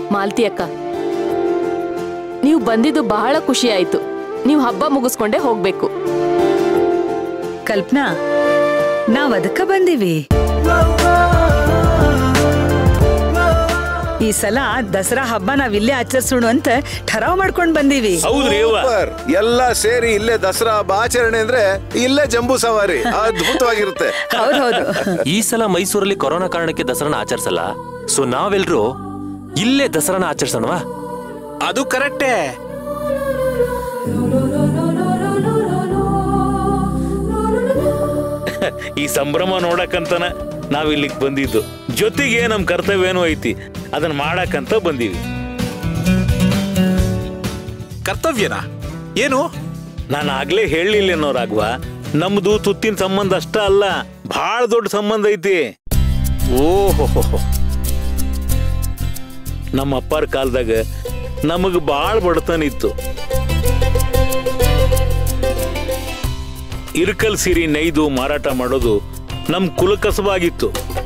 ಮಾಲ್ತಿ ಅಕ್ಕ ನೀವು ಬಂದಿದ್ದು ಬಹಳ ಖುಷಿ ಆಯ್ತು ನೀವು ಹಬ್ಬ ಮುಗಿಸ್ಕೊಂಡೇ ಹೋಗ್ಬೇಕು ಕಲ್ಪನಾ ನಾವ್ ಅದಕ್ಕ ಬಂದೀವಿ ಈ ಸಲ ದಸರಾ ಹಬ್ಬ ನಾವ್ ಇಲ್ಲೇ ಆಚರಿಸೋಣ ಅಂತ ಠರಾವ್ ಮಾಡ್ಕೊಂಡ್ ಬಂದೀವಿ ಹೌದ್ರಿ ಅವ್ವ ಸೂಪರ್. ಎಲ್ಲ ಸೇರಿ ಇಲ್ಲೇ ದಸರಾ ಹಬ್ಬ ಆಚರಣೆ ಅಂದ್ರೆ ಇಲ್ಲೇ ಜಂಬೂ ಸವಾರಿ ಅದ್ಭುತವಾಗಿರುತ್ತೆ ಹೌದ್ ಹೌದು ಈ ಸಲ ಮೈಸೂರಲ್ಲಿ ಕೊರೋನಾ ಕಾರಣಕ್ಕೆ ದಸರಾನ ಆಚರಿಸಲ್ಲ ಸೊ ನಾವೆಲ್ರೂ ಇಲ್ಲೇ ದಸರಾನ ಆಚರಿಸೋಣವಾ ಅದು ಕರೆಕ್ಟೇ ಈ ಸಂಭ್ರಮ ನೋಡಕ್ಕಂತನ ನಾವ್ ಇಲ್ಲಿಗೆ ಬಂದಿದ್ದು ಜೊತೆಗೆ ನಮ್ ಕರ್ತವ್ಯ ಏನೋ ಐತಿ ಅದನ್ನ ಮಾಡಕ್ಕಂತ ಬಂದೀವಿ ಕರ್ತವ್ಯನ ಏನು ನಾನು ಆಗ್ಲೇ ಹೇಳಲಿಲ್ಲೇನೋ ರಾಘವ ನಮ್ದು ತುತ್ತಿನ ಸಂಬಂಧ ಅಷ್ಟ ಅಲ್ಲ ಬಹಳ ದೊಡ್ಡ ಸಂಬಂಧ ಐತಿ ಓಹೋ ನಮ್ಮ ಅಪ್ಪರ ಕಾಲದಾಗ ನಮಗ್ ಬಾಳ ಬಡತನ ಇತ್ತು ಇರ್ಕಲ್ ಸಿರಿ ನೈದು ಮಾರಾಟ ಮಾಡೋದು ನಮ್ ಕುಲಕಸವಾಗಿತ್ತು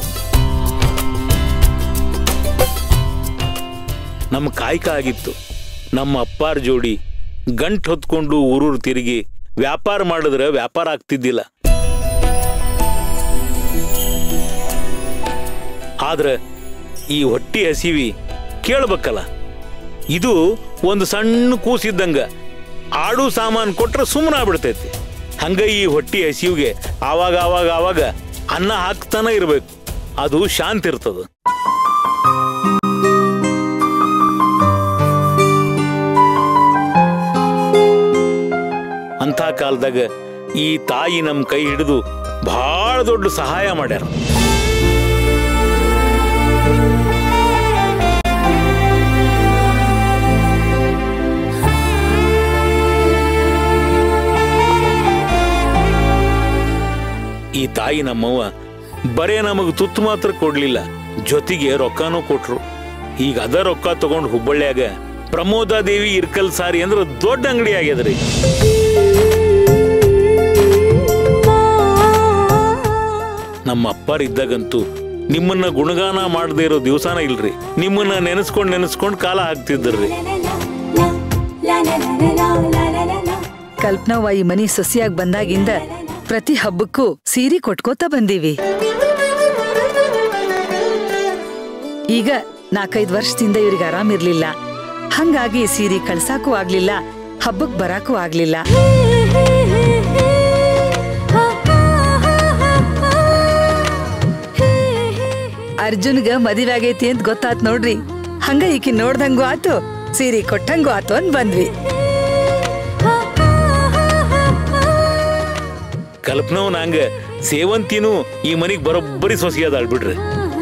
ನಮ್ಮ ಕಾಯಕ ಆಗಿತ್ತು ನಮ್ಮ ಅಪ್ಪಾರ ಜೋಡಿ ಗಂಟ್ ಹೊತ್ಕೊಂಡು ಊರೂರು ತಿರುಗಿ ವ್ಯಾಪಾರ ಮಾಡಿದ್ರೆ ವ್ಯಾಪಾರ ಆಗ್ತಿದ್ದಿಲ್ಲ ಆದ್ರೆ ಈ ಹೊಟ್ಟಿ ಹಸಿವಿ ಕೇಳ್ಬೇಕಲ್ಲ ಇದು ಒಂದು ಸಣ್ಣ ಕೂಸಿದ್ದಂಗ ಆಡು ಸಾಮಾನು ಕೊಟ್ರೆ ಸುಮ್ಮನೆ ಆಗ್ಬಿಡ್ತೈತಿ ಹಂಗ ಈ ಹೊಟ್ಟಿ ಹಸಿವಿಗೆ ಆವಾಗ ಆವಾಗ ಆವಾಗ ಅನ್ನ ಹಾಕ್ತಾನೆ ಇರ್ಬೇಕು ಅದು ಶಾಂತಿ ಇರ್ತದ ಅಂಥ ಕಾಲದಾಗ ಈ ತಾಯಿ ನಮ್ಮ ಕೈ ಹಿಡಿದು ಬಹಳ ದೊಡ್ಡ ಸಹಾಯ ಮಾಡ್ಯಾರ ಈ ತಾಯಿ ನಮ್ಮವ್ವ ಬರೇ ನಮಗ್ ತುತ್ತು ಮಾತ್ರ ಕೊಡ್ಲಿಲ್ಲ ಜೊತೆಗೆ ರೊಕ್ಕನೂ ಕೊಟ್ರು ಈಗ ಅದ ರೊಕ್ಕ ತಗೊಂಡು ಹುಬ್ಬಳ್ಳಿಯಾಗ ಪ್ರಮೋದಾದೇವಿ ಇರ್ಕಲ್ ಸಾರಿ ಅಂದ್ರ ದೊಡ್ಡ ಅಂಗಡಿ ಆಗ್ಯದ್ರಿ ನಮ್ಮ ಅಪ್ಪಾರ್ ಇದ್ದಾಗಂತೂ ನಿಮ್ಮನ್ನ ಗುಣಗಾನ ಮಾಡದೇ ಇರೋ ದಿವಸಾನ ಇಲ್ರಿ ನಿಮ್ಮನ್ನ ನೆನೆಸ್ಕೊಂಡ್ ನೆನೆಸ್ಕೊಂಡ್ ಕಾಲ ಹಾಕ್ತಿದ್ರಿ ಕಲ್ಪನಾವ ಈ ಮನಿ ಸೊಸಿಯಾಗಿ ಬಂದಾಗಿಂದ ಪ್ರತಿ ಹಬ್ಬಕ್ಕೂ ಸೀರೆ ಕೊಟ್ಕೋತ ಬಂದೀವಿ ಈಗ ನಾಲ್ಕೈದು ವರ್ಷದಿಂದ ಇವ್ರಿಗೆ ಆರಾಮಿರ್ಲಿಲ್ಲ ಹಂಗಾಗಿ ಸೀರೆ ಕಳ್ಸಾಕೂ ಆಗ್ಲಿಲ್ಲ ಹಬ್ಬಕ್ ಬರಾಕೂ ಆಗ್ಲಿಲ್ಲ ಅರ್ಜುನ್ಗ ಮದುವೆ ಆಗೈತಿ ಅಂತ ಗೊತ್ತಾತ್ ನೋಡ್ರಿ ಹಂಗ ಈಕಿ ನೋಡ್ದಂಗೂ ಆತು ಸೀರೆ ಕೊಟ್ಟಂಗೂ ಆತು ಅಂತ ಬಂದ್ವಿ ಕಲ್ಪನವ್ ನಂಗ ಸೇವಂತಿನೂ ಈ ಮನಿಗ್ ಬರೋಬ್ಬರಿ ಸೊಸಿಯಾದ ಬಿಡ್ರಿ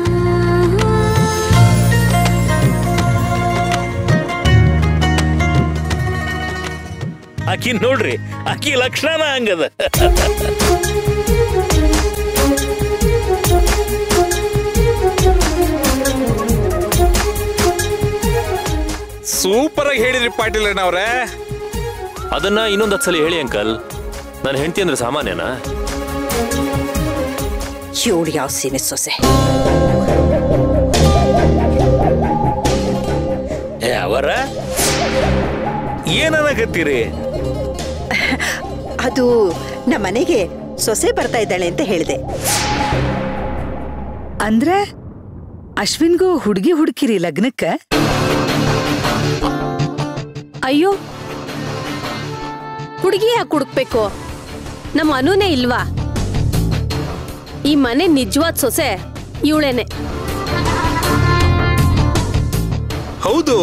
ಆಕಿ ನೋಡ್ರಿ ಆಕಿ ಲಕ್ಷಣನ ಹಂಗದ ಸೂಪರ್ ಆಗಿ ಹೇಳಿದ್ರಿ ಪಾಟೀಲ್ ಅಣ್ಣವ್ರೆ ಅದನ್ನ ಇನ್ನೊಂದ್ ಹತ್ತು ಸಲ ಹೇಳಿ ಅಂಕಲ್ ನನ್ನ ಹೆಂಡತಿ ಅಂದ್ರೆ ಸಾಮಾನ್ಯನಾ ಇವಳು ಯಾವ ಸೀಮೆ ಸೊಸೆ ಏ ಅವರ ಏನನ್ನಕತ್ತೀರಿ ಅದು ನಮ್ಮ ಮನೆಗೆ ಸೊಸೆ ಬರ್ತಾ ಇದ್ದಾಳೆ ಅಂತ ಹೇಳಿದೆ ಅಂದ್ರೆ ಅಶ್ವಿನ್ಗೂ ಹುಡ್ಗಿ ಹುಡುಕಿರಿ ಲಗ್ನಕ್ಕ ಅಯ್ಯೋ ಹುಡುಗಿ ಯಾಕೆ ಹುಡುಕ್ಬೇಕು ನಮ್ಮ ಅನುನೇ ಇಲ್ವಾ ಈ ಮನೆ ನಿಜವಾದ ಸೊಸೆ ಇವಳೇನೆ ಹೌದು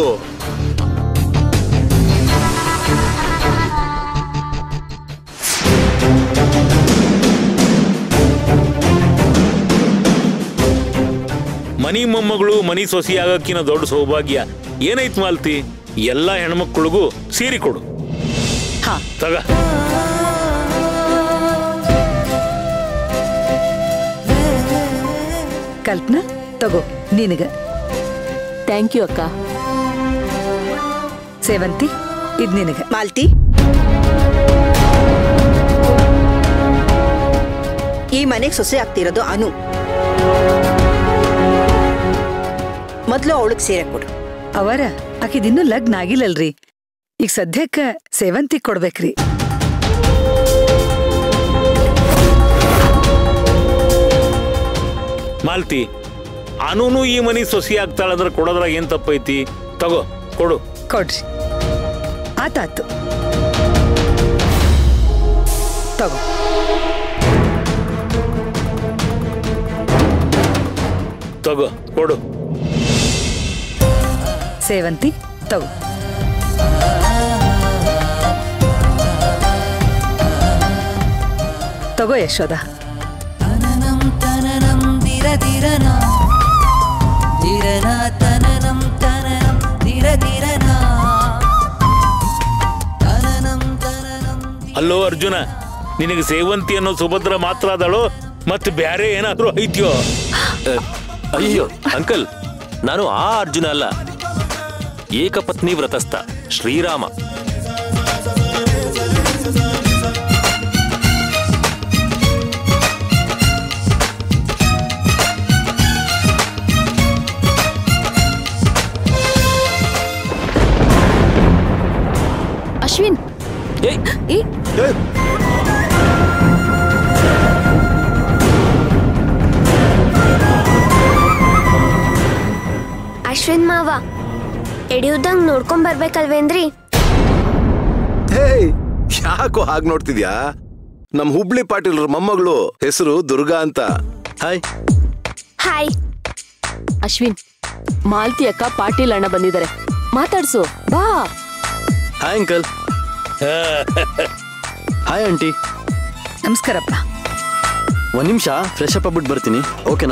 ಮನಿ ಮೊಮ್ಮಗಳು ಮನಿ ಸೊಸಿ ಆಗಕ್ಕಿನ ದೊಡ್ಡ ಸೌಭಾಗ್ಯ ಏನೈತ್ ಮಾಲ್ತಿ ಎಲ್ಲಾ ಹೆಣ್ಮಕ್ಳಿಗೂ ಸೀರೆ ಕೊಡು ಹಾ ತಗ ಕಲ್ಪನಾ ತಗೋ ನಿನಗ ಥ್ಯಾಂಕ್ ಯು ಅಕ್ಕ ಸೇವಂತಿ ಇದ್ ನಿನಗ ಮಾಲ್ತಿ ಈ ಮನೆಗೆ ಸೊಸೆ ಆಗ್ತಿರೋದು ಅನು ಮೊದಲು ಅವಳಿಗೆ ಸೀರೆ ಕೊಡು ಅವರ ಆಕಿದಿನ್ನೂ ಲಗ್ನ ಆಗಿಲ್ಲಲ್ರಿ ಈಗ ಸದ್ಯಕ್ಕ ಸೇವಂತಿಗ್ ಕೊಡ್ಬೇಕ್ರಿ ಮಾಲ್ತಿ ಅನೂನು ಈ ಮನಿ ಸೊಸಿ ಆಗ್ತಾಳಂದ್ರೆ ಕೊಡೋದ್ರಾಗ ಏನ್ ತಪ್ಪೈತಿ ತಗೋ ಕೊಡು ಕೊಡ್ರಿ ಆತಾತು ತಗೋ ತಗೋ ಕೊಡು ಸೇವಂತಿ ತಗೋ ತಗೋ ಯಶೋದ തനനം തനനം ദിര ദിരന ദിരന തനനം തനനം ദിര ദിരന തനനം തനനം ಅಲ್ಲೋ ಅರ್ಜುನ ನಿನಗೆ ಸೇವಂತಿ ಅನ್ನೋ ಸುಭದ್ರ ಮಾತ್ರ ಅದಳೋ ಮತ್ತೆ ಬ್ಯಾರೆ ಏನಾದ್ರೂ ಐತ್ಯೋ ಅಯ್ಯೋ ಅಂಕಲ್ ನಾನು ಆ ಅರ್ಜುನ ಅಲ್ಲ ಏಕಪತ್ನಿ ವ್ರತಸ್ಥ ಶ್ರೀರಾಮ ಅಶ್ವಿನ್ ಏಯ್ ಏ ಅಶ್ವಿನ್ ಮಾವ ಎಡಿಯುದಂಗ್ ನೋಡ್ಕೊಂಡ್ ಬರ್ಬೇಕಲ್ವೇನ್ರಿ ಹೇಯ್ ಯಾಕೋ ಹಾಗ್ ನೋಡ್ತಿದ್ಯಾ ನಮ್ ಹುಬ್ಳಿ ಪಾಟೀಲ್ರ ಮೊಮ್ಮಗಳು ಹೆಸರು ದುರ್ಗಾ ಅಂತ ಹಾಯ್ ಹಾಯ್ ಅಶ್ವಿನ್ ಮಾಲ್ತಿ ಅಕ್ಕ ಪಾಟೀಲ್ ಅಣ್ಣ ಬಂದಿದ್ದಾರೆ ಮಾತಾಡ್ಸು ಬಾ ಹಾಯ್ ಅಂಕಲ್ ಹಾಯ್ ಆಂಟಿ ನಮಸ್ಕಾರಪ್ಪ ಒಂದ್ ನಿಮಿಷ ಫ್ರೆಶ್ ಅಪ್ ಆಗ್ಬಿಟ್ಟು ಬರ್ತೀನಿ ಓಕೆನಾ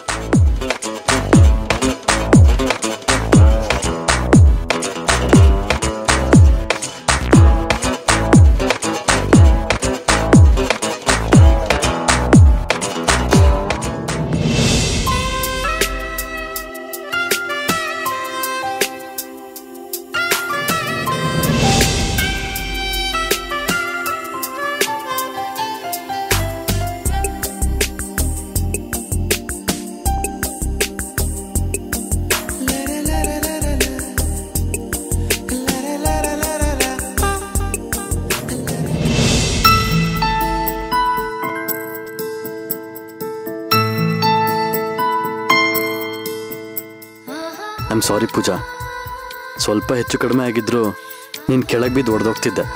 ಐ ಆಮ್ ಸಾರಿ ಪೂಜಾ ಸ್ವಲ್ಪ ಹೆಚ್ಚು ಕಡಿಮೆ ಆಗಿದ್ರು ನೀನು ಕೆಳಗೆ ಬಿದ್ದು ಹೊಡೆದೋಗ್ತಿದ್ದೆ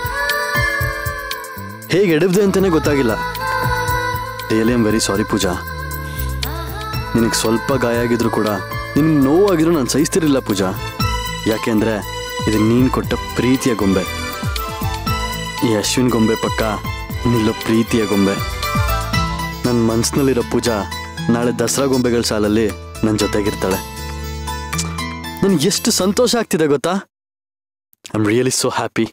ಹೇಗೆ ಎಡಬ್ದೆ ಅಂತಲೇ ಗೊತ್ತಾಗಿಲ್ಲ really am very sorry Pooja ನಿನಗೆ ಸ್ವಲ್ಪ ಗಾಯ ಆಗಿದ್ರು ಕೂಡ ನಿನಗೆ ನೋವಾಗಿದ್ರು ನಾನು ಸಹಿಸ್ತಿರಲಿಲ್ಲ ಪೂಜಾ ಯಾಕೆಂದರೆ ಇದು ನೀನು ಕೊಟ್ಟ ಪ್ರೀತಿಯ ಗೊಂಬೆ ಈ ಅಶ್ವಿನ್ ಗೊಂಬೆ ಪಕ್ಕ ನಿಲ್ಲೋ ಪ್ರೀತಿಯ ಗೊಂಬೆ ನನ್ನ ಮನ್ಸಿನಲ್ಲಿರೋ ಪೂಜಾ ನಾಳೆ ದಸರಾ ಗೊಂಬೆಗಳ ಸಾಲಲ್ಲಿ ನನ್ನ ಜೊತೆಗಿರ್ತಾಳೆ ನನಗೆ ಎಷ್ಟು ಸಂತೋಷ ಆಗ್ತಿದೆ ಗೊತ್ತಾ I am really so happy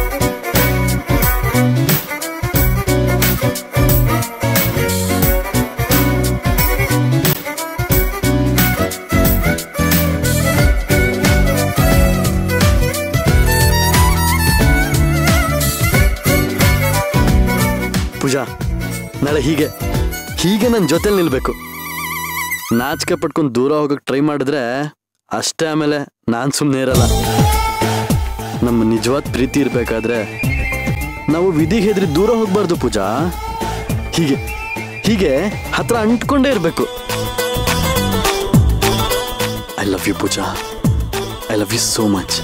Pooja ನಾಳೆ ಹೀಗೆ ಹೀಗೆ ನನ್ನ ಜೊತೆಲಿ ನಿಲ್ಬೇಕು ನಾಚಿಕೆ ಪಟ್ಕೊಂಡು ದೂರ ಹೋಗಕ್ಕೆ ಟ್ರೈ ಮಾಡಿದ್ರೆ ಅಷ್ಟೇ ಆಮೇಲೆ ನಾನು ಸುಮ್ಮನೆ ಇರಲ್ಲ ನಮ್ಮ ನಿಜವಾದ ಪ್ರೀತಿ ಇರಬೇಕಾದ್ರೆ ನಾವು ವಿಧಿಗೆ ಹೆದ್ರಿ ದೂರ ಹೋಗ್ಬಾರ್ದು ಪೂಜಾ ಹೀಗೆ ಹೀಗೆ ಹತ್ರ ಅಂಟ್ಕೊಂಡೇ ಇರಬೇಕು I love you Pooja I love you so much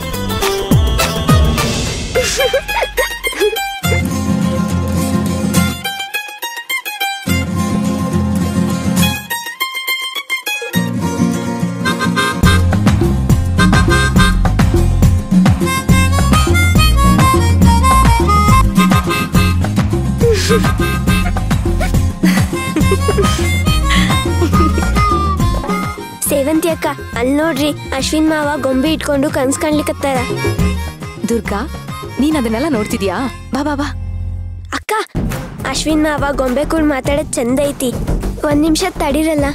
Sevanthi ಅಕ್ಕ ಅಲ್ಲಿ ನೋಡ್ರಿ ಅಶ್ವಿನ್ ಮಾವ ಗೊಂಬೆ ಇಟ್ಕೊಂಡು ಕನ್ಸ್ ಕಾಣ್ಲಿಕತ್ತಾರ ದುರ್ಗಾ ನೀನ್ ಅದನ್ನೆಲ್ಲ ನೋಡ್ತಿದ್ಯಾ ಬಾ ಬಾ ಬಾ ಅಕ್ಕ ಅಶ್ವಿನ್ ಮಾವ ಗೊಂಬೆ ಕೂಡ ಮಾತಾಡೋದ್ ಚಂದ ಐತಿ ಒಂದ್ ನಿಮಿಷ ತಡಿರಲ್ಲ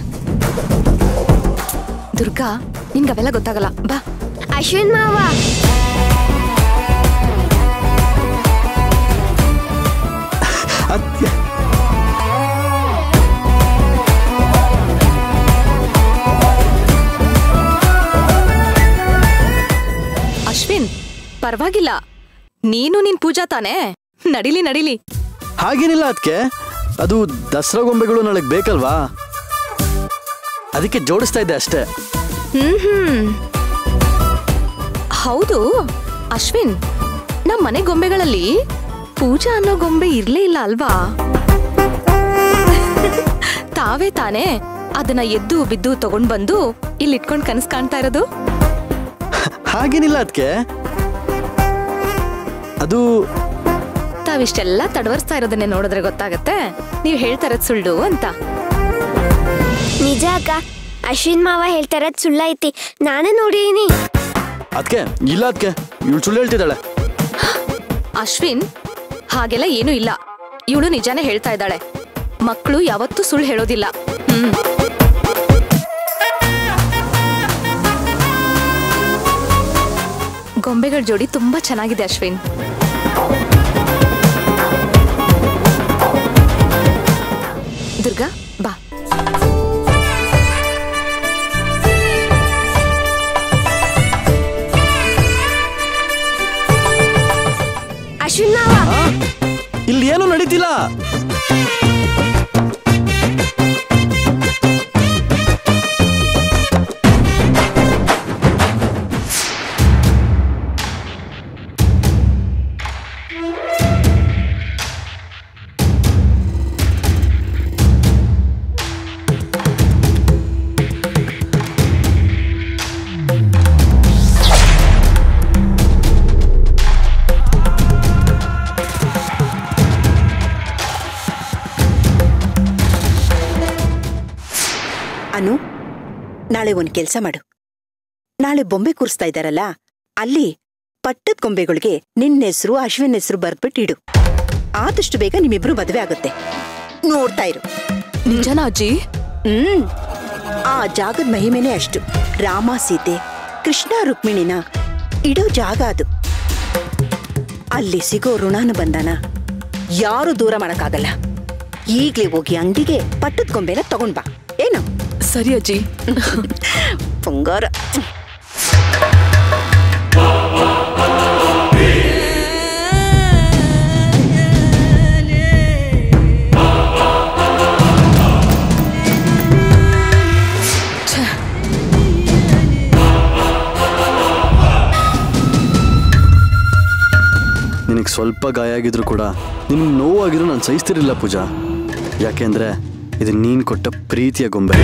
ದುರ್ಗಾ ನಿನ್ಗೆ ಅವೆಲ್ಲ ಗೊತ್ತಾಗಲ್ಲ ಬಾ ಅಶ್ವಿನ್ ಮಾವ ಪರವಾಗಿಲ್ಲ ನೀನು ನಿನ್ ಪೂಜಾ ತಾನೇ ನಡಿಲಿ ನಡಿಲಿ ಹಾಗೇನಿಲ್ಲ ಅದಕ್ಕೆ ಅದು ದಸರಾ ಗೊಂಬೆಗಳು ನಾಳೆ ಬೇಕಲ್ವಾ ಅದಕ್ಕೆ ಜೋಡಿಸ್ತಾ ಇದ್ದೆ ಅಷ್ಟೇ ಹ್ಮ್ ಹ್ಮ್ ಹೌದು ಅಶ್ವಿನ್ ನಮ್ ಮನೆ ಗೊಂಬೆಗಳಲ್ಲಿ ಪೂಜಾ ಅನ್ನೋ ಗೊಂಬೆ ಇರ್ಲೇ ಇಲ್ಲ ಅಲ್ವಾ ತಾವೇ ತಾನೇ ಅದನ್ನ ಎದ್ದು ಬಿದ್ದು ತಗೊಂಡ್ ಬಂದು ಇಲ್ಲಿ ಇಟ್ಕೊಂಡ್ ಕನಸ್ ಕಾಣ್ತಾ ಇರೋದು ಹಾಗೇನಿಲ್ಲ ಅದಕ್ಕೆ ಅದು ತಾವಿಷ್ಟೆಲ್ಲ ತಡವರ್ಸ್ತಾ ಇರೋದನ್ನೇ ನೋಡಿದ್ರೆ ಗೊತ್ತಾಗತ್ತೆ ನೀವ್ ಹೇಳ್ತಾ ಇರೋದ್ ಸುಳ್ಳು ಅಂತ ನಿಜ ಅಕ್ಕ ಅಶ್ವಿನ್ ಮಾವ ಹೇಳ್ತಾ ಇರೋದ್ ಸುಳ್ಳೈತಿ ನಾನೇ ನೋಡಿದೀನಿ ಅದಕ್ಕೆ ಇಲ್ಲ ಅದಕ್ಕೆ ಇವಳು ಸುಳ್ಳು ಹೇಳ್ತಿದ್ದಾಳೆ ಅಶ್ವಿನ್ ಹಾಗೆಲ್ಲ ಏನೂ ಇಲ್ಲ ಇವಳು ನಿಜಾನೇ ಹೇಳ್ತಾ ಇದ್ದಾಳೆ ಮಕ್ಕಳು ಯಾವತ್ತೂ ಸುಳ್ಳು ಹೇಳೋದಿಲ್ಲ ಹ್ಮ್ ಗೊಂಬೆಗಳ ಜೋಡಿ ತುಂಬಾ ಚೆನ್ನಾಗಿದೆ ಅಶ್ವಿನ್ ದುರ್ಗಾ ಬಾ ಅಶ್ವಿನ್ ಮಾವ ಇಲ್ಲಿ ಏನು ನಡೀತಿಲ್ಲ ಅನು ನಾಳೆ ಒಂದ್ ಕೆಲ್ಸ ಮಾಡು ನಾಳೆ ಬೊಂಬೆ ಕೂರಿಸ್ತಾ ಇದ್ದಾರಲ್ಲ ಅಲ್ಲಿ ಪಟ್ಟದ ಗೊಂಬೆಗಳಿಗೆ ನಿನ್ನ ಹೆಸರು ಅಶ್ವಿನ್ ಹೆಸರು ಬರ್ದ್ಬಿಟ್ಟು ಇಡು ಆದಷ್ಟು ಬೇಗ ನಿಮ್ಮಿಬ್ರು ಮದುವೆ ಆಗುತ್ತೆ ನೋಡ್ತಾ ಇರು ನಿಜನಾ ಅಜ್ಜಿ ಹ್ಮ್ ಆ ಜಾಗದ ಮಹಿಮೆನೇ ಅಷ್ಟು ರಾಮ ಸೀತೆ ಕೃಷ್ಣ ರುಕ್ಮಿಣಿನ ಇಡೋ ಜಾಗ ಅದು ಅಲ್ಲಿ ಸಿಗೋ ಋಣಾನುಬಂಧನ ಯಾರು ದೂರ ಮಾಡಕ್ಕಾಗಲ್ಲ ಈಗ್ಲೇ ಹೋಗಿ ಅಂಗಡಿಗೆ ಪಟ್ಟದ ಗೊಂಬೆನ ತಗೊಂಡ್ ಬಾ ಏನು ಸರಿ ಅಜ್ಜಿ ಬಂಗಾರ ನಿನಗೆ ಸ್ವಲ್ಪ ಗಾಯ ಆಗಿದ್ರು ಕೂಡ ನಿನಗೆ ನೋವಾಗಿದ್ರು ನಾನು ಸಹಿಸ್ತಿರ್ಲಿಲ್ಲ ಪೂಜಾ ಯಾಕೆಂದ್ರೆ ಇದು ನೀನು ಕೊಟ್ಟ ಪ್ರೀತಿಯ ಗೊಂಬೆ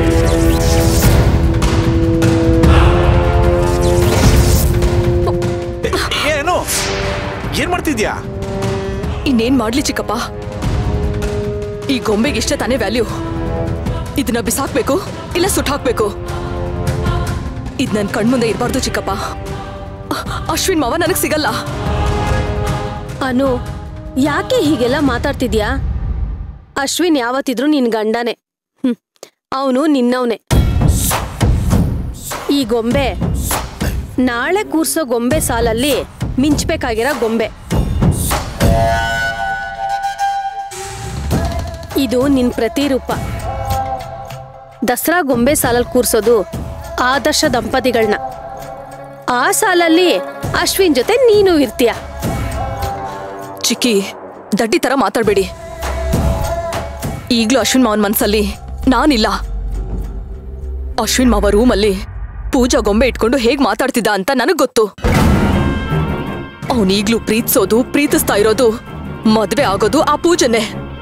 ಏನು ಏನ್ ಮಾಡ್ತಿದ್ಯಾ ಇನ್ನೇನ್ ಮಾಡ್ಲಿ ಚಿಕ್ಕಪ್ಪ ಈ ಗೊಂಬೆಗೆ ಇಷ್ಟ ತಾನೇ ವ್ಯಾಲ್ಯೂ ಇದನ್ನ ಬಿಸಾಕ್ಬೇಕು ಇಲ್ಲ ಸುಟ್ಟಾಕ್ಬೇಕು ಇದ್ ನನ್ ಕಣ್ಮುಂದೆ ಇರಬಾರ್ದು ಚಿಕ್ಕಪ್ಪ ಅ- ಅಶ್ವಿನ್ ಮಾವ ನನಗ್ ಸಿಗಲ್ಲ ಅನು ಯಾಕೆ ಹೀಗೆಲ್ಲ ಮಾತಾಡ್ತಿದ್ಯಾ ಅಶ್ವಿನ್ ಯಾವತ್ತಿದ್ರು ನಿನ್ ಗಂಡನೇ ಹ್ಮ್ ಅವನು ನಿನ್ನವನೇ ಈ ಗೊಂಬೆ ನಾಳೆ ಕೂರ್ಸೋ ಗೊಂಬೆ ಸಾಲಲ್ಲಿ ಮಿಂಚ್ಬೇಕಾಗಿರೋ ಗೊಂಬೆ ಇದು ನಿನ್ ಪ್ರತಿರೂಪ ದಸರಾ ಗೊಂಬೆ ಸಾಲಲ್ಲಿ ಕೂರ್ಸೋದು ಆದರ್ಶ ದಂಪತಿಗಳನ್ನ ಆ ಸಾಲಲ್ಲಿ ಅಶ್ವಿನ್ ಜೊತೆ ನೀನು ಇರ್ತೀಯ ಚಿಕ್ಕಿ ದಡ್ಡಿ ತರ ಮಾತಾಡ್ಬೇಡಿ ಈಗ್ಲೂ ಅಶ್ವಿನ್ ಮಾವನ್ ಮನ್ಸಲ್ಲಿ ನಾನಿಲ್ಲ ಅಶ್ವಿನ್ ಮಾವ ರೂಮಲ್ಲಿ ಪೂಜಾ ಗೊಂಬೆ ಇಟ್ಕೊಂಡು ಹೇಗ್ ಮಾತಾಡ್ತಿದ್ದ ಅಂತ ನನಗ್ ಗೊತ್ತು ಅವನೀಗ್ಲೂ ಪ್ರೀತಿಸೋದು ಪ್ರೀತಿಸ್ತಾ ಇರೋದು ಮದ್ವೆ ಆಗೋದು ಆ ಪೂಜನೆ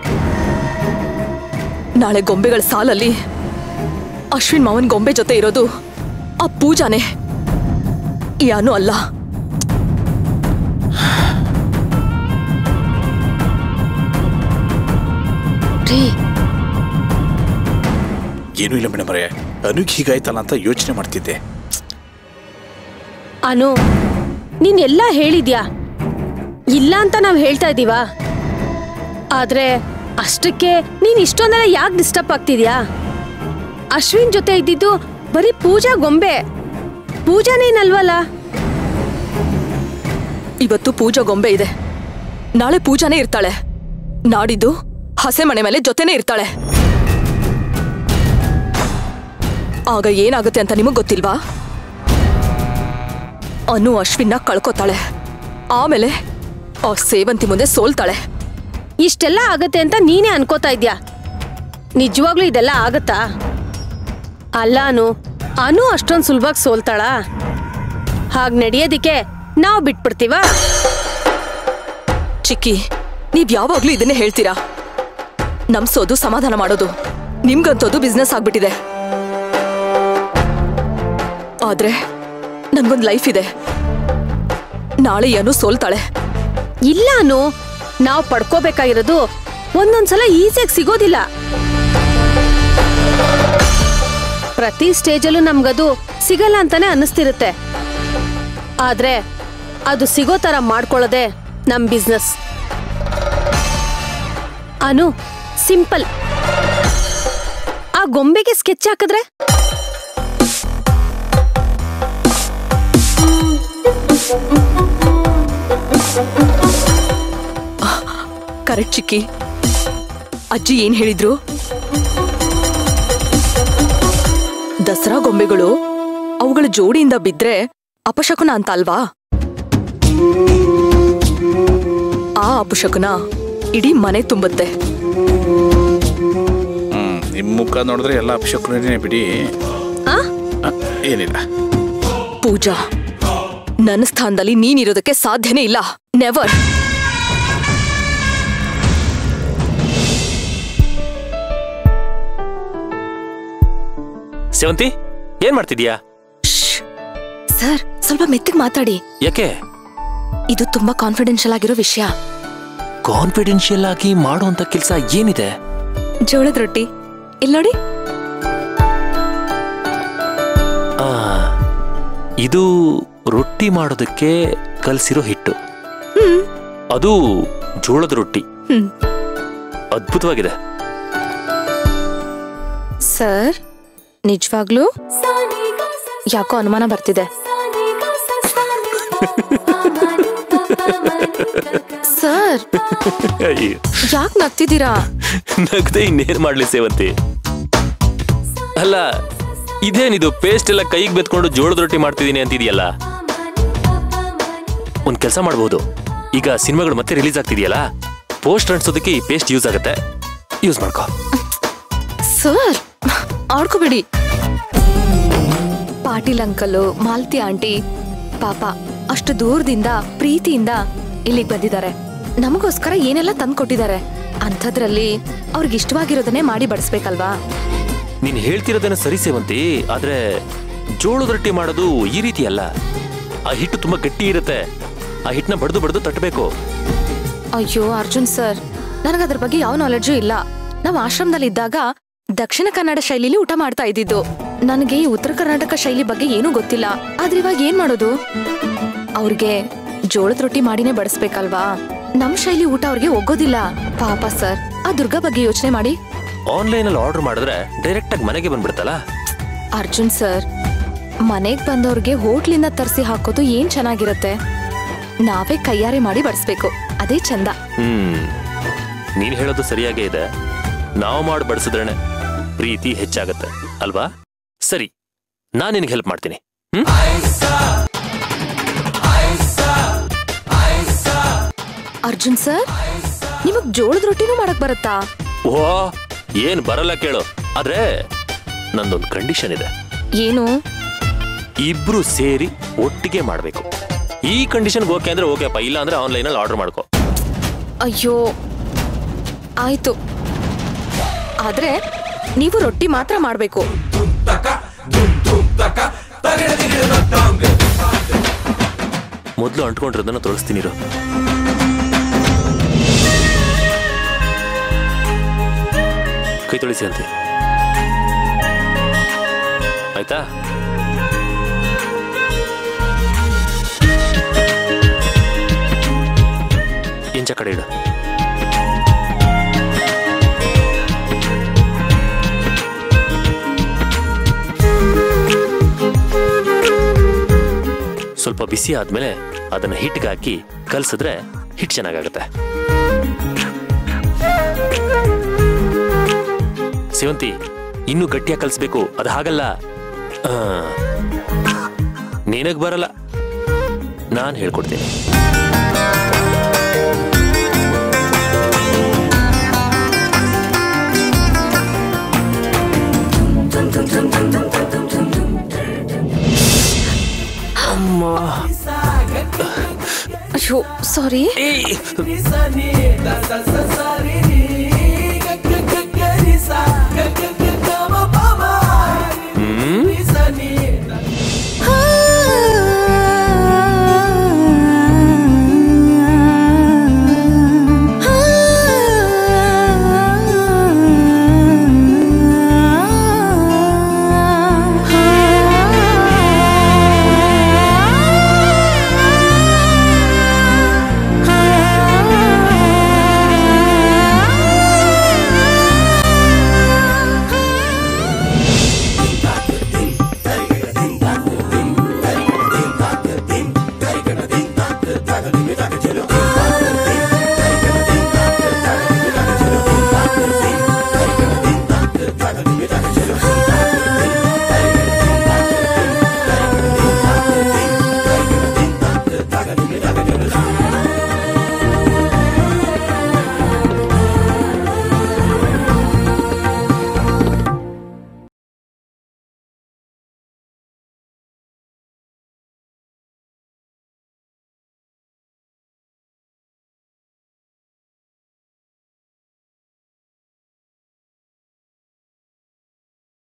ನಾಳೆ ಗೊಂಬೆಗಳ ಸಾಲಲ್ಲಿ ಅಶ್ವಿನ್ ಮಾವನ್ ಗೊಂಬೆ ಜೊತೆ ಇರೋದು ಆ ಪೂಜಾನೆ ಯಾನು ಅಲ್ಲ ಏನೂ ಇಲ್ಲ ಮೇಡಮ್ ಅವರೇ ಅನುಗ್ ಹೀಗಾಯ್ತಲ್ಲ ಅಂತ ಯೋಚನೆ ಮಾಡ್ತಿದ್ದೆ ಅನು ನೀನ್ ಎಲ್ಲ ಹೇಳಿದ್ಯಾ ಇಲ್ಲ ಅಂತ ನಾವ್ ಹೇಳ್ತಾ ಇದೀವಾ ಆದ್ರೆ ಅಷ್ಟಕ್ಕೆ ನೀನ್ ಇಷ್ಟೊಂದೆಲ್ಲ ಯಾಕೆ ಡಿಸ್ಟರ್ಬ್ ಆಗ್ತಿದ್ಯಾ ಅಶ್ವಿನ್ ಜೊತೆ ಇದ್ದಿದ್ದು ಬರೀ ಪೂಜಾ ಗೊಂಬೆ ಪೂಜಾನೇನಲ್ವಲ್ಲ ಇವತ್ತು ಪೂಜಾ ಗೊಂಬೆ ಇದೆ ನಾಳೆ ಪೂಜಾನೇ ಇರ್ತಾಳೆ ನಾಡಿದ್ದು ಹಸೆ ಮನೆ ಮೇಲೆ ಜೊತೆನೇ ಇರ್ತಾಳೆ ಆಗ ಏನಾಗುತ್ತೆ ಅಂತ ನಿಮಗ್ ಗೊತ್ತಿಲ್ವಾ ಅನು ಅಶ್ವಿನ್ನ ಕಳ್ಕೊತಾಳೆ ಆಮೇಲೆ ಆ ಸೇವಂತಿ ಮುಂದೆ ಸೋಲ್ತಾಳೆ ಇಷ್ಟೆಲ್ಲ ಆಗತ್ತೆ ಅಂತ ನೀನೇ ಅನ್ಕೋತಾ ಇದ್ಯಾ ನಿಜವಾಗ್ಲೂ ಇದೆಲ್ಲ ಆಗತ್ತಾ ಅಲ್ಲ ಅನು ಅನು ಅಷ್ಟೊಂದು ಸುಲಭವಾಗಿ ಸೋಲ್ತಾಳಾ ಹಾಗ್ ನಡೆಯೋದಿಕ್ಕೆ ನಾವು ಬಿಟ್ಬಿಡ್ತೀವಾ ಚಿಕ್ಕಿ ನೀವ್ ಯಾವಾಗ್ಲೂ ಇದನ್ನೇ ಹೇಳ್ತೀರಾ ನಮ್ಸೋದು ಸಮಾಧಾನ ಮಾಡೋದು ನಿಮ್ಗಂತೋದು ಬಿಸ್ನೆಸ್ ಆಗ್ಬಿಟ್ಟಿದೆ ಆದ್ರೆ ನನ್ಗೊಂದ್ ಲೈಫ್ ಇದೆ ನಾಳೆ ಏನು ಸೋಲ್ತಾಳೆ ಇಲ್ಲ ಅನು ನಾವು ಪಡ್ಕೋಬೇಕಾಗಿರೋದು ಒಂದೊಂದ್ಸಲ ಈಸಿಯಾಗಿ ಸಿಗೋದಿಲ್ಲ ಪ್ರತಿ ಸ್ಟೇಜಲ್ಲೂ ನಮ್ಗದು ಸಿಗಲ್ಲ ಅಂತಾನೆ ಅನ್ನಿಸ್ತಿರುತ್ತೆ ಆದ್ರೆ ಅದು ಸಿಗೋ ತರ ಮಾಡ್ಕೊಳ್ಳೋದೆ ನಮ್ ಬಿಸ್ನೆಸ್ ಅನು ಸಿಂಪಲ್ ಆ ಗೊಂಬೆಗೆ ಸ್ಕೆಚ್ ಹಾಕಿದ್ರೆ ಕರೆಕ್ಟ್ ಚಿಕ್ಕಿ ಅಜ್ಜಿ ಏನ್ ಹೇಳಿದ್ರು ದಸರಾ ಗೊಂಬೆಗಳು ಅವುಗಳ ಜೋಡಿಯಿಂದ ಬಿದ್ರೆ ಅಪಶಕುನ ಅಂತ ಅಲ್ವಾ ಆ ಅಪಶಕುನ ಇಡೀ ಮನೆ ತುಂಬುತ್ತೆ ಹ್ಮ್ ನಿಮ್ ಮುಖ ನೋಡಿದ್ರೆ ಎಲ್ಲ ಅಪಶಕುನೇ ಬಿಡಿ ಆ ಆ, ಏನಿಲ್ಲ ಪೂಜಾ ನನ್ನ ಸ್ಥಾನದಲ್ಲಿ ನೀನಿರೋದಕ್ಕೆ ಸಾಧ್ಯನೇ ಇಲ್ಲ ನೆವರ್ ಸೇವಂತಿ ಏನ್ ಮಾಡ್ತಿದ್ಯಾ ಸರ್ ಸ್ವಲ್ಪ ಮೆತ್ತಗ್ ಮಾತಾಡಿ ಯಾಕೆ ಇದು ತುಂಬಾ ಕಾನ್ಫಿಡೆನ್ಷಿಯಲ್ ಆಗಿರೋ ವಿಷಯ ಕಾನ್ಫಿಡೆನ್ಷಿಯಲ್ ಆಗಿ ಮಾಡುವಂತ ಕೆಲಸ ಏನಿದೆ ಜೋಳದ ರೊಟ್ಟಿ ಇಲ್ಲಿ ನೋಡಿ ಆ, ಇದು ರೊಟ್ಟಿ ಮಾಡೋದಕ್ಕೆ ಕಲ್ಸಿರೋ ಹಿಟ್ಟು ಅದು ಜೋಳದ ರೊಟ್ಟಿ ಹ್ಮ್. ಅದ್ಭುತವಾಗಿದೆ ಸರ್ ನಿಜವಾಗ್ಲೂ ಯಾಕೋ ಅನುಮಾನ ಬರ್ತಿದೆ ಸರ್ ಅಯ್ಯೋ, ಯಾಕೆ ನಗ್ತಿದ್ದೀರಾ ನಗ್ದೆ ಇನ್ನೇನ್ ಮಾಡ್ಲಿ ಸೇವಂತಿ ಅಲ್ಲ ಇದೇನಿದು ಪೇಸ್ಟ್ ಎಲ್ಲ ಕೈಗೆ ಬೆತ್ಕೊಂಡು ಜೋಳದ ರೊಟ್ಟಿ ಮಾಡ್ತಿದೀನಿ ಅಂತಿದ್ಯಲ್ಲ ಒಂದ್ ಕೆಲಸ ಮಾಡ್ಬೋದು ಈಗ ಸಿನಿಮಾಗಳು ಮತ್ತೆ ರಿಲೀಸ್ ಆಗ್ತಿದೆಯಲ್ಲ ಪೋಸ್ಟ್ ಅಂಟಿಸೋದಕ್ಕೆ ಈ ಪೇಸ್ಟ್ ಯೂಸ್ ಆಗುತ್ತೆ ಯೂಸ್ ಮಾಡ್ಕೋ ಸರ್ ಆಡ್ಕೋಬೇಡಿ ಪಾಟೀಲ್ ಅಂಕಲು ಮಾಲ್ತಿ ಆಂಟಿ ಪಾಪ ಅಷ್ಟು ದೂರದಿಂದ ಪ್ರೀತಿಯಿಂದ ಇಲ್ಲಿಗೆ ಬಂದಿದ್ದಾರೆ ನಮಗೋಸ್ಕರ ಏನೆಲ್ಲ ತಂದು ಕೊಟ್ಟಿದ್ದಾರೆ ಅಂಥದ್ರಲ್ಲಿ ಅವ್ರಿಗೆ ಇಷ್ಟವಾಗಿರೋದನ್ನೇ ಮಾಡಿ ಬಡಿಸ್ಬೇಕಲ್ವಾ ನೀನ್ ಹೇಳ್ತಿರೋದನ್ನ ಸರಿ ಸೇವಂತಿ ಆದ್ರೆ ಜೋಳದ ರೊಟ್ಟಿ ಮಾಡೋದು ಈ ರೀತಿ ಅಲ್ಲ ಆ ಹಿಟ್ಟು ತುಂಬಾ ಗಟ್ಟಿ ಇರುತ್ತೆ ಆ ಹಿಟ್ಟನ್ನ ಬಡ್ದು ಬಡ್ದು ತಟ್ಟಬೇಕು ಅಯ್ಯೋ ಅರ್ಜುನ್ ಸರ್ ನನಗದ್ರ ಬಗ್ಗೆ ಯಾವ ನಾಲೆಡ್ಜು ಇಲ್ಲ ನಾವು ಆಶ್ರಮದಲ್ಲಿ ಇದ್ದಾಗ ದಕ್ಷಿಣ ಕನ್ನಡ ಶೈಲಿಲಿ ಊಟ ಮಾಡ್ತಾ ಇದ್ದಿದ್ದು ನನಗೆ ಈ ಉತ್ತರ ಕರ್ನಾಟಕ ಶೈಲಿ ಬಗ್ಗೆ ಏನೂ ಗೊತ್ತಿಲ್ಲ ಆದ್ರೆ ಇವಾಗ ಏನ್ ಮಾಡೋದು ಅವ್ರಿಗೆ ಜೋಳದ ರೊಟ್ಟಿ ಮಾಡಿನೇ ಬಡಿಸ್ಬೇಕಲ್ವಾ ನಮ್ ಶೈಲಿ ಊಟ ಅವ್ರಿಗೆ ಒಗ್ಗೋದಿಲ್ಲ ಪಾಪ ಸರ್ ಆ ದುರ್ಗಾ ಬಗ್ಗೆ ಯೋಚನೆ ಮಾಡಿ ಆನ್ಲೈನ್ ಅಲ್ಲಿ ಆರ್ಡರ್ ಮಾಡಿದ್ರೆ ಡೈರೆಕ್ಟ್ ಆಗಿ ಮನೆಗೆ ಬಂದ್ಬಿಡ್ತಲ್ಲ ಅರ್ಜುನ್ ಸರ್ ಮನೆಗ್ ಬಂದವ್ರಿಗೆ ಹೋಟ್ಲಿಂದ ತರಿಸಿ ಹಾಕೋದು ಏನ್ ಚೆನ್ನಾಗಿರತ್ತೆ ನಾವೇ ಕೈಯಾರೆ ಮಾಡಿ ಬಡಿಸ್ಬೇಕು ಅದೇ ಚಂದ ಹ್ಮ್ ನೀನ್ ಹೇಳೋದು ಸರಿಯಾಗೇ ಇದೆ ನಾವು ಮಾಡಿ ಬಡಿಸಿದ್ರೇನೆ ಪ್ರೀತಿ ಹೆಚ್ಚಾಗತ್ತೆ ಅಲ್ವಾ ಸರಿ ನಾನ್ ನಿನಗೆ ಹೆಲ್ಪ್ ಮಾಡ್ತೀನಿ ಹ್ಮ್ ಅರ್ಜುನ್ ಸರ್ ನಿಮಗ್ ಜೋಳದ ರೊಟ್ಟಿನೂ ಮಾಡಕ್ ಬರುತ್ತಾ ಓ ಏನ್ ಬರಲ್ಲ ಕೇಳು ಆದ್ರೆ ನಂದೊಂದು ಕಂಡೀಷನ್ ಇದೆ ಏನು ಇಬ್ರು ಸೇರಿ ಒಟ್ಟಿಗೆ ಮಾಡ್ಬೇಕು ಈ ಕಂಡೀಷನ್ ಓಕೆ ಅಂದ್ರೆ ಓಕೆಪ್ಪ ಇಲ್ಲ ಅಂದ್ರೆ ಆನ್ಲೈನ್ ಅಲ್ಲಿ ಆರ್ಡರ್ ಮಾಡ್ಕೋ ಅಯ್ಯೋ ಆಯ್ತು ಆದ್ರೆ ನೀವು ರೊಟ್ಟಿ ಮಾತ್ರ ಮಾಡ್ಬೇಕು ಮೊದಲು ಅಂಟ್ಕೊಂಡಿರೋದನ್ನ ತೊಳಸ್ತೀನಿ ಇರು. ಕೈ ತೊಳಿಸಿ ಅಂತೆ ಆಯ್ತಾ ಇಂಚ ಕಡೆ ಇಡು ಸ್ವಲ್ಪ ಬಿಸಿ ಆದ್ಮೇಲೆ ಅದನ್ನ ಹಿಟ್ಟಿಗೆ ಹಾಕಿ ಕಲ್ಸಿದ್ರೆ ಹಿಟ್ಟು ಚೆನ್ನಾಗಾಗತ್ತೆ ಸೇವಂತಿ ಇನ್ನೂ ಗಟ್ಟಿಯಾಗಿ ಕಲಿಸ್ಬೇಕು ಅದು ಹಾಗಲ್ಲ ಆ, ನಿನಗ್ ಬರಲ್ಲ ನಾನು ಹೇಳ್ಕೊಡ್ತೀನಿ ಅಯ್ಯೋ ಸಾರಿ ಸ